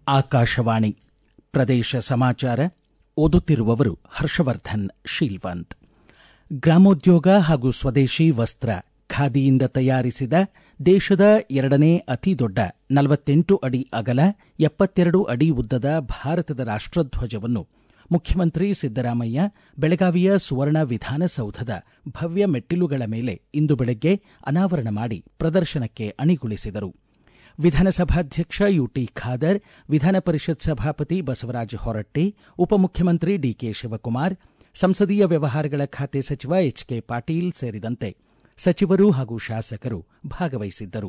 ಆಕಾಶವಾಣಿ ಪ್ರದೇಶ ಸಮಾಚಾರ ಓದುತ್ತಿರುವವರು ಹರ್ಷವರ್ಧನ್ ಶೀಲ್ವಂತ್ ಗ್ರಾಮೋದ್ಯೋಗ ಹಾಗೂ ಸ್ವದೇಶಿ ವಸ್ತ್ರ ಖಾದಿಯಿಂದ ತಯಾರಿಸಿದ ದೇಶದ ಎರಡನೇ ಅತಿ ದೊಡ್ಡ ನಲವತ್ತೆಂಟು ಅಡಿ ಅಗಲ ಎಪ್ಪತ್ತೆರಡು ಅಡಿ ಉದ್ದದ ಭಾರತದ ರಾಷ್ಟಧ್ವಜವನ್ನು ಮುಖ್ಯಮಂತ್ರಿ ಸಿದ್ದರಾಮಯ್ಯ ಬೆಳಗಾವಿಯ ಸುವರ್ಣ ವಿಧಾನಸೌಧದ ಭವ್ಯ ಮೆಟ್ಟಿಲುಗಳ ಮೇಲೆ ಇಂದು ಬೆಳಗ್ಗೆ ಅನಾವರಣ ಮಾಡಿ ಪ್ರದರ್ಶನಕ್ಕೆ ಅಣಿಗೊಳಿಸಿದರು ವಿಧಾನಸಭಾಧ್ಯಕ್ಷ ಯುಟಿ ಖಾದರ್ ವಿಧಾನ ಪರಿಷತ್ ಸಭಾಪತಿ ಬಸವರಾಜ ಹೊರಟ್ಟಿ ಉಪಮುಖ್ಯಮಂತ್ರಿ ಡಿಕೆ ಶಿವಕುಮಾರ್ ಸಂಸದೀಯ ವ್ಯವಹಾರಗಳ ಖಾತೆ ಸಚಿವ ಎಚ್ ಕೆ ಪಾಟೀಲ್ ಸೇರಿದಂತೆ ಸಚಿವರು ಹಾಗೂ ಶಾಸಕರು ಭಾಗವಹಿಸಿದ್ದರು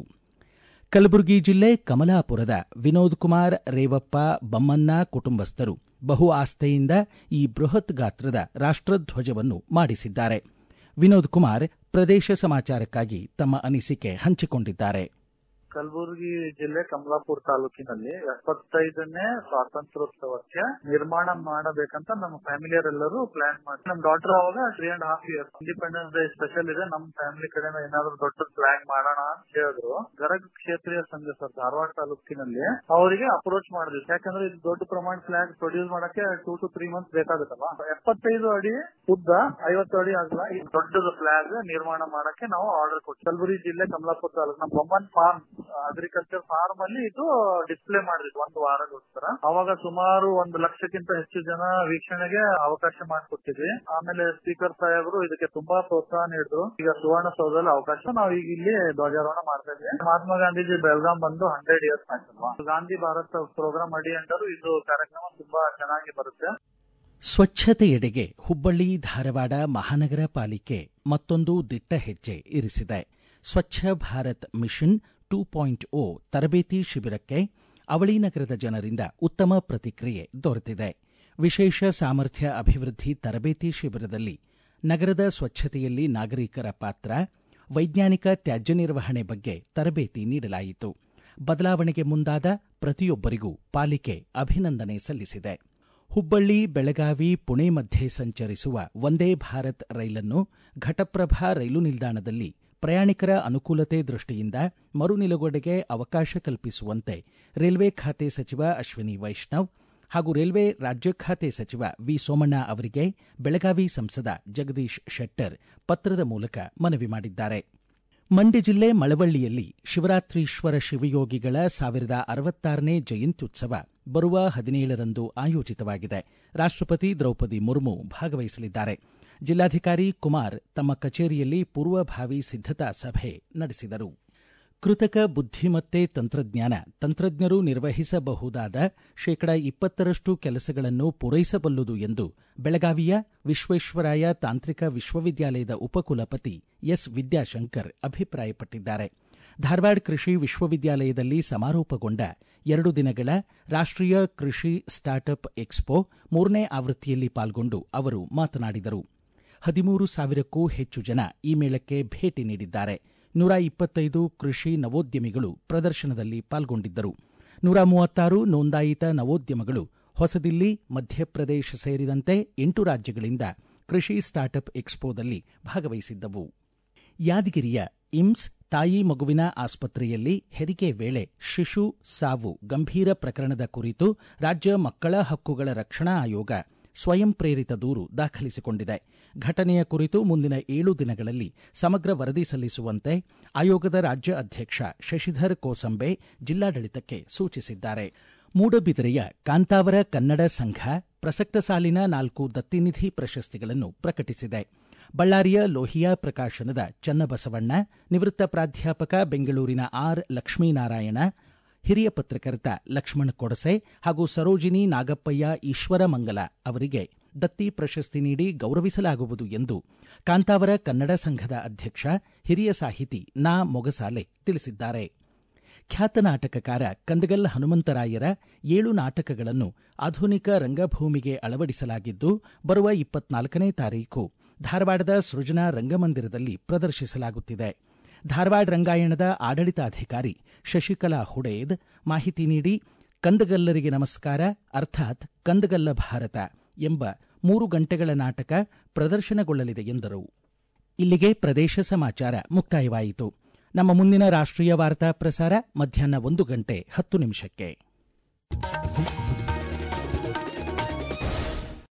ಕಲಬುರಗಿ ಜಿಲ್ಲೆ ಕಮಲಾಪುರದ ವಿನೋದ್ ಕುಮಾರ್ ರೇವಪ್ಪ ಬಮ್ಮನ್ನ ಕುಟುಂಬಸ್ಥರು ಬಹು ಆಸ್ಥೆಯಿಂದ ಈ ಬೃಹತ್ ಗಾತ್ರದ ರಾಷ್ಟಧ್ವಜವನ್ನು ಮಾಡಿಸಿದ್ದಾರೆ ವಿನೋದ್ ಕುಮಾರ್ ಪ್ರದೇಶ ಸಮಾಚಾರಕ್ಕಾಗಿ ತಮ್ಮ ಅನಿಸಿಕೆ ಹಂಚಿಕೊಂಡಿದ್ದಾರೆ ಕಲಬುರಗಿ ಜಿಲ್ಲೆ ಕಮಲಾಪುರ ತಾಲೂಕಿನಲ್ಲಿ ಎಪ್ಪತ್ತೈದನೇ ಸ್ವಾತಂತ್ರ್ಯೋತ್ಸವಕ್ಕೆ ನಿರ್ಮಾಣ ಮಾಡಬೇಕಂತ ನಮ್ಮ ಫ್ಯಾಮಿಲಿಯರೆಲ್ಲರೂ ಪ್ಲಾನ್ ಮಾಡಿ ನಮ್ ಡಾಟರ್ ಅವಾಗ three and half years independence day special ಇದೆ ನಮ್ ಫ್ಯಾಮಿಲಿ ಕಡೆಯಿಂದ ಏನಾದ್ರು ದೊಡ್ಡ ಫ್ಲಾಗ್ ಮಾಡೋಣ ಅಂತ ಹೇಳಿದ್ರು ಗರಗ ಕ್ಷೇತ್ರೀಯ ಸಂಘ ಸರ್ ಧಾರವಾಡ ತಾಲೂಕಿನಲ್ಲಿ ಅವರಿಗೆ ಅಪ್ರೋಚ್ ಮಾಡಿದ್ವಿ ಯಾಕಂದ್ರೆ ಇದು ದೊಡ್ಡ ಪ್ರಮಾಣ ಫ್ಲಾಗ್ ಪ್ರೊಡ್ಯೂಸ್ ಮಾಡಕ್ಕೆ ಟೂ ಟು ತ್ರೀ ಮಂತ್ಸ್ ಬೇಕಾಗುತ್ತಲ್ಲ ಎಪ್ಪತ್ತೈದು ಅಡಿ ಉದ್ದ ಐವತ್ತು ಅಡಿ ಆಗಲ್ಲ ಈ ದೊಡ್ಡದು ಫ್ಲಾಗ್ ನಿರ್ಮಾಣ ಮಾಡಕ್ಕೆ ನಾವು ಆರ್ಡರ್ ಕೊಟ್ಟು ಕಲಬುರಗಿ ಜಿಲ್ಲೆ ಕಮಲಾಪುರ ತಾಲೂಕು ನಮ್ಮ ಬೊಮ್ಮನ್ ಫಾರ್ಮ್ ಅಗ್ರಿಕಲ್ಚರ್ ಫಾರ್ಮ್ ಅಲ್ಲಿ ಇದು ಡಿಸ್ಪ್ಲೇ ಮಾಡಿದ್ವಿ ಒಂದು ವಾರಗೋಸ್ಕರ ಅವಾಗ ಸುಮಾರು ಒಂದು ಲಕ್ಷಕ್ಕಿಂತ ಹೆಚ್ಚು ಜನ ವೀಕ್ಷಣೆಗೆ ಅವಕಾಶ ಮಾಡಿಕೊಟ್ಟಿದ್ವಿ ಆಮೇಲೆ ಸ್ಪೀಕರ್ ಸಾಹೇಬರು ಇದಕ್ಕೆ ತುಂಬಾ ಪ್ರೋತ್ಸಾಹ ನೀಡಿದ್ರು ಈಗ ಸುವರ್ಣಸೌಧದಲ್ಲಿ ಅವಕಾಶ ನಾವು ಈಗ ಇಲ್ಲಿ ಧ್ವಜಾರೋಹಣ ಮಾಡ್ತಾ ಇದ್ವಿ ಮಹಾತ್ಮ ಗಾಂಧೀಜಿ ಬೆಳಗಾಂ ಬಂದು ಹಂಡ್ರೆಡ್ ಇಯರ್ಸ್ ಆಯ್ತಲ್ವಾ ಗಾಂಧಿ ಭಾರತ್ ಪ್ರೋಗ್ರಾಮ್ ಅಡಿ ಅಂಡರು ಇದು ಕಾರ್ಯಕ್ರಮ ತುಂಬಾ ಚೆನ್ನಾಗಿ ಬರುತ್ತೆ ಸ್ವಚ್ಛತೆಯೆಡೆಗೆ ಹುಬ್ಬಳ್ಳಿ ಧಾರವಾಡ ಮಹಾನಗರ ಪಾಲಿಕೆ ಮತ್ತೊಂದು ದಿಟ್ಟ ಹೆಜ್ಜೆ ಇರಿಸಿದೆ Swachh Bharat mission two point O ತರಬೇತಿ ಶಿಬಿರಕ್ಕೆ ಅವಳಿ ನಗರದ ಜನರಿಂದ ಉತ್ತಮ ಪ್ರತಿಕ್ರಿಯೆ ದೊರೆತಿದೆ ವಿಶೇಷ ಸಾಮರ್ಥ್ಯ ಅಭಿವೃದ್ಧಿ ತರಬೇತಿ ಶಿಬಿರದಲ್ಲಿ ನಗರದ ಸ್ವಚ್ಛತೆಯಲ್ಲಿ ನಾಗರಿಕರ ಪಾತ್ರ ವೈಜ್ಞಾನಿಕ ತ್ಯಾಜ್ಯ ನಿರ್ವಹಣೆ ಬಗ್ಗೆ ತರಬೇತಿ ನೀಡಲಾಯಿತು ಬದಲಾವಣೆಗೆ ಮುಂದಾದ ಪ್ರತಿಯೊಬ್ಬರಿಗೂ ಪಾಲಿಕೆ ಅಭಿನಂದನೆ ಸಲ್ಲಿಸಿದೆ ಹುಬ್ಬಳ್ಳಿ ಬೆಳಗಾವಿ ಪುಣೆ ಮಧ್ಯೆ ಸಂಚರಿಸುವ ವಂದೇ ಭಾರತ್ ರೈಲನ್ನು ಘಟಪ್ರಭಾ ರೈಲು ನಿಲ್ದಾಣದಲ್ಲಿ ಪ್ರಯಾಣಿಕರ ಅನುಕೂಲತೆ ದೃಷ್ಟಿಯಿಂದ ಮರು ನಿಲುಗಡೆಗೆ ಅವಕಾಶ ಕಲ್ಪಿಸುವಂತೆ ರೈಲ್ವೆ ಖಾತೆ ಸಚಿವ ಅಶ್ವಿನಿ ವೈಷ್ಣವ್ ಹಾಗೂ ರೈಲ್ವೆ ರಾಜ್ಯ ಖಾತೆ ಸಚಿವ ವಿ ಸೋಮಣ್ಣ ಅವರಿಗೆ ಬೆಳಗಾವಿ ಸಂಸದ ಜಗದೀಶ್ ಶೆಟ್ಟರ್ ಪತ್ರದ ಮೂಲಕ ಮನವಿ ಮಾಡಿದ್ದಾರೆ ಮಂಡ್ಯ ಜಿಲ್ಲೆ ಮಳವಳ್ಳಿಯಲ್ಲಿ ಶಿವರಾತ್ರೀಶ್ವರ ಶಿವಯೋಗಿಗಳ ಸಾವಿರದ ಅರವತ್ತಾರನೇ ಜಯಂತ್ಯುತ್ಸವ ಬರುವ ಹದಿನೇಳರಂದು ಆಯೋಜಿತವಾಗಿದೆ ರಾಷ್ಟಪತಿ ದ್ರೌಪದಿ ಮುರ್ಮು ಭಾಗವಹಿಸಲಿದ್ದಾರೆ ಜಿಲ್ಲಾಧಿಕಾರಿ ಕುಮಾರ್ ತಮ್ಮ ಕಚೇರಿಯಲ್ಲಿ ಪೂರ್ವಭಾವಿ ಸಿದ್ಧತಾ ಸಭೆ ನಡೆಸಿದರು ಕೃತಕ ಬುದ್ಧಿಮತ್ತೆ ತಂತ್ರಜ್ಞಾನ ತಂತ್ರಜ್ಞರು ನಿರ್ವಹಿಸಬಹುದಾದ ಶೇಕಡ ಇಪ್ಪತ್ತರಷ್ಟು ಕೆಲಸಗಳನ್ನು ಪೂರೈಸಬಲ್ಲುದು ಎಂದು ಬೆಳಗಾವಿಯ ವಿಶ್ವೇಶ್ವರಾಯ ತಾಂತ್ರಿಕ ವಿಶ್ವವಿದ್ಯಾಲಯದ ಉಪಕುಲಪತಿ ಎಸ್ ವಿದ್ಯಾಶಂಕರ್ ಅಭಿಪ್ರಾಯಪಟ್ಟಿದ್ದಾರೆ ಧಾರವಾಡ ಕೃಷಿ ವಿಶ್ವವಿದ್ಯಾಲಯದಲ್ಲಿ ಸಮಾರೋಪಗೊಂಡ ಎರಡು ದಿನಗಳ ರಾಷ್ಟೀಯ ಕೃಷಿ ಸ್ಟಾರ್ಟ್ಅಪ್ ಎಕ್ಸ್ಪೋ ಮೂರನೇ ಆವೃತ್ತಿಯಲ್ಲಿ ಪಾಲ್ಗೊಂಡು ಅವರು ಮಾತನಾಡಿದರು ಹದಿಮೂರು ಸಾವಿರಕ್ಕೂ ಹೆಚ್ಚು ಜನ ಈ ಮೇಳಕ್ಕೆ ಭೇಟಿ ನೀಡಿದ್ದಾರೆ ನೂರ ಇಪ್ಪತ್ತೈದು ಕೃಷಿ ನವೋದ್ಯಮಿಗಳು ಪ್ರದರ್ಶನದಲ್ಲಿ ಪಾಲ್ಗೊಂಡಿದ್ದರು ನೂರ ಮೂವತ್ತಾರು ನೋಂದಾಯಿತ ನವೋದ್ಯಮಗಳು ಹೊಸದಿಲ್ಲಿ ಮಧ್ಯಪ್ರದೇಶ ಸೇರಿದಂತೆ ಎಂಟು ರಾಜ್ಯಗಳಿಂದ ಕೃಷಿ ಸ್ಟಾರ್ಟ್ಅಪ್ ಎಕ್ಸ್ಪೋದಲ್ಲಿ ಭಾಗವಹಿಸಿದ್ದವು ಯಾದಗಿರಿಯ ಇಮ್ಸ್ ತಾಯಿ ಮಗುವಿನ ಆಸ್ಪತ್ರೆಯಲ್ಲಿ ಹೆರಿಗೆ ವೇಳೆ ಶಿಶು ಸಾವು ಗಂಭೀರ ಪ್ರಕರಣದ ಕುರಿತು ರಾಜ್ಯ ಮಕ್ಕಳ ಹಕ್ಕುಗಳ ರಕ್ಷಣಾ ಆಯೋಗ ಸ್ವಯಂ ಪ್ರೇರಿತ ದೂರು ದಾಖಲಿಸಿಕೊಂಡಿದೆ ಘಟನೆಯ ಕುರಿತು ಮುಂದಿನ ಏಳು ದಿನಗಳಲ್ಲಿ ಸಮಗ್ರ ವರದಿ ಸಲ್ಲಿಸುವಂತೆ ಆಯೋಗದ ರಾಜ್ಯ ಅಧ್ಯಕ್ಷ ಶಶಿಧರ್ ಕೋಸಂಬೆ ಜಿಲ್ಲಾಡಳಿತಕ್ಕೆ ಸೂಚಿಸಿದ್ದಾರೆ ಮೂಡಬಿದಿರೆಯ ಕಾಂತಾವರ ಕನ್ನಡ ಸಂಘ ಪ್ರಸಕ್ತ ಸಾಲಿನ ನಾಲ್ಕು ದತ್ತಿನಿಧಿ ಪ್ರಶಸ್ತಿಗಳನ್ನು ಪ್ರಕಟಿಸಿದೆ ಬಳ್ಳಾರಿಯ ಲೋಹಿಯಾ ಪ್ರಕಾಶನದ ಚನ್ನಬಸವಣ್ಣ ನಿವೃತ್ತ ಪ್ರಾಧ್ಯಾಪಕ ಬೆಂಗಳೂರಿನ ಆರ್ ಲಕ್ಷ್ಮೀನಾರಾಯಣ ಹಿರಿಯ ಪತ್ರಕರ್ತ ಲಕ್ಷ್ಮಣ ಕೊಡಸೆ ಹಾಗೂ ಸರೋಜಿನಿ ನಾಗಪ್ಪಯ್ಯ ಈಶ್ವರಮಂಗಲ ಅವರಿಗೆ ದತ್ತಿ ಪ್ರಶಸ್ತಿ ನೀಡಿ ಗೌರವಿಸಲಾಗುವುದು ಎಂದು ಕಾಂತಾವರ ಕನ್ನಡ ಸಂಘದ ಅಧ್ಯಕ್ಷ ಹಿರಿಯ ಸಾಹಿತಿ ನಾ ಮೊಗಸಾಲೆ ತಿಳಿಸಿದ್ದಾರೆ ಖ್ಯಾತ ನಾಟಕಕಾರ ಕಂದಗಲ್ ಹನುಮಂತರಾಯರ ಏಳು ನಾಟಕಗಳನ್ನು ಆಧುನಿಕ ರಂಗಭೂಮಿಗೆ ಅಳವಡಿಸಲಾಗಿದ್ದು ಬರುವ ಇಪ್ಪತ್ನಾಲ್ಕನೇ ತಾರೀಖು ಧಾರವಾಡದ ಸೃಜನಾ ರಂಗಮಂದಿರದಲ್ಲಿ ಪ್ರದರ್ಶಿಸಲಾಗುತ್ತಿದೆ ಧಾರವಾಡ ರಂಗಾಯಣದ ಆಡಳಿತಾಧಿಕಾರಿ ಶಶಿಕಲಾ ಹುಡೇದ್ ಮಾಹಿತಿ ನೀಡಿ ಕಂದಗಲ್ಲರಿಗೆ ನಮಸ್ಕಾರ ಅರ್ಥಾತ್ ಕಂದಗಲ್ಲ ಭಾರತ ಎಂಬ ಮೂರು ಗಂಟೆಗಳ ನಾಟಕ ಪ್ರದರ್ಶನಗೊಳ್ಳಲಿದೆ ಎಂದರು ಇಲ್ಲಿಗೆ ಪ್ರದೇಶ ಸಮಾಚಾರ ಮುಕ್ತಾಯವಾಯಿತು ನಮ್ಮ ಮುಂದಿನ ರಾಷ್ಟ್ರೀಯ ವಾರ್ತಾ ಪ್ರಸಾರ ಮಧ್ಯಾಹ್ನ ಒಂದು ಗಂಟೆ ಹತ್ತು ನಿಮಿಷಕ್ಕೆ